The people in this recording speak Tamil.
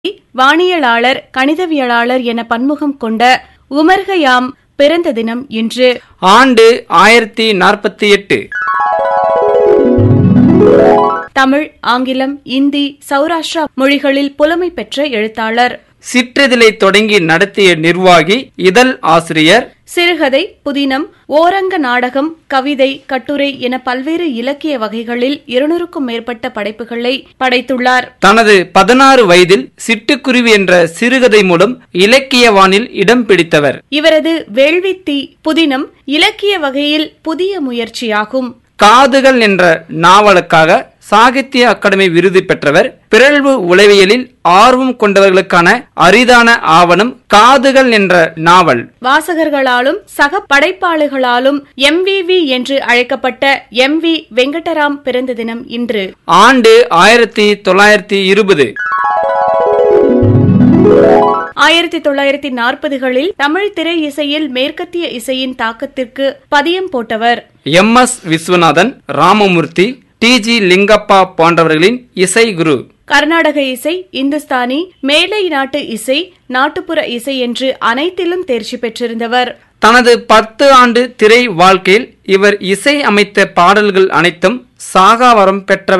வானியலாளர் கணிதவியலாளர் என பன்முகம் கொண்ட உமர் கயாம் பிறந்த தினம் இன்று ஆண்டு ஆயிரத்தி நாற்பத்தி எட்டு தமிழ் ஆங்கிலம் இந்தி சௌராஷ்டிரா மொழிகளில் புலமை பெற்ற எழுத்தாளர் சிற்றிதழை தொடங்கி நடத்திய நிர்வாகி இதழ் ஆசிரியர் சிறுகதை புதினம் ஓரங்க நாடகம் கவிதை கட்டுரை என பல்வேறு இலக்கிய வகைகளில் இருநூறுக்கும் மேற்பட்ட படைப்புகளை படைத்துள்ளார் தனது பதினாறு வயதில் சிட்டுக்குருவி என்ற சிறுகதை மூலம் இலக்கிய வானில் இடம் பிடித்தவர் இவரது வேள்வித்தி புதினம் இலக்கிய வகையில் புதிய முயற்சியாகும் காதுகள் என்ற நாவலுக்காக சாகித்ய அகாடமி விருது பெற்றவர் பிறழ்வு உளவியலில் ஆர்வம் கொண்டவர்களுக்கான அரிதான ஆவணம் காதுகள் என்ற நாவல் வாசகர்களாலும் சக படைப்பாளிகளாலும் எம்விவி என்று அழைக்கப்பட்ட எம் வி வெங்கடராம் பிறந்த தினம் இன்று ஆண்டு ஆயிரத்தி தொள்ளாயிரத்தி இருபது ஆயிரத்தி தொள்ளாயிரத்தி நாற்பதுகளில் தமிழ் திரை இசையில் மேற்கத்திய இசையின் தாக்கத்திற்கு பதியம் போட்டவர் M S Viswanathan Ramamoorthy T G Lingappa போன்றவர்களின் இசை குரு கர்நாடக இசை இந்துஸ்தானி மேலை நாட்டு இசை நாட்டுப்புற இசை என்று அனைத்திலும் தேர்ச்சி பெற்றிருந்தவர் தனது பத்து ஆண்டு திரை வாழ்க்கையில் இவர் இசை அமைத்த பாடல்கள் அனைத்தும் சாகாவரம் பெற்றவை